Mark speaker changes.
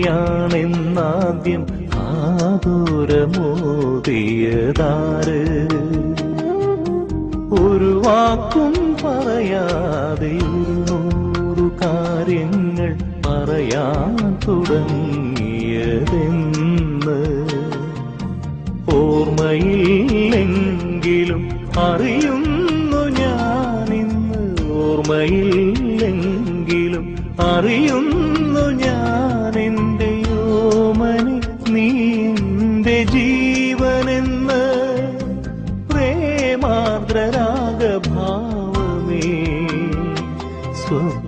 Speaker 1: നീയാണെന്നാദ്യം ആദൂരമോദിയതാര് ഒരു വാക്കും പറയാതെ ഒരു നൂറു കാര്യങ്ങൾ പറയാൻ തുടങ്ങിയതെന്ന് ഓർമ്മയില്ലെങ്കിലും അറിയുന്നു ഞാനിന്ന് ഓർമ്മയില്ലെങ്കിലും അറിയുന്നു ഞാൻ എൻ്റെ യോമനി നീ എൻ്റെ ജീവനെന്ന് പ്രേമാർദ്രരാഗഭാവമേ സ്വപ്ന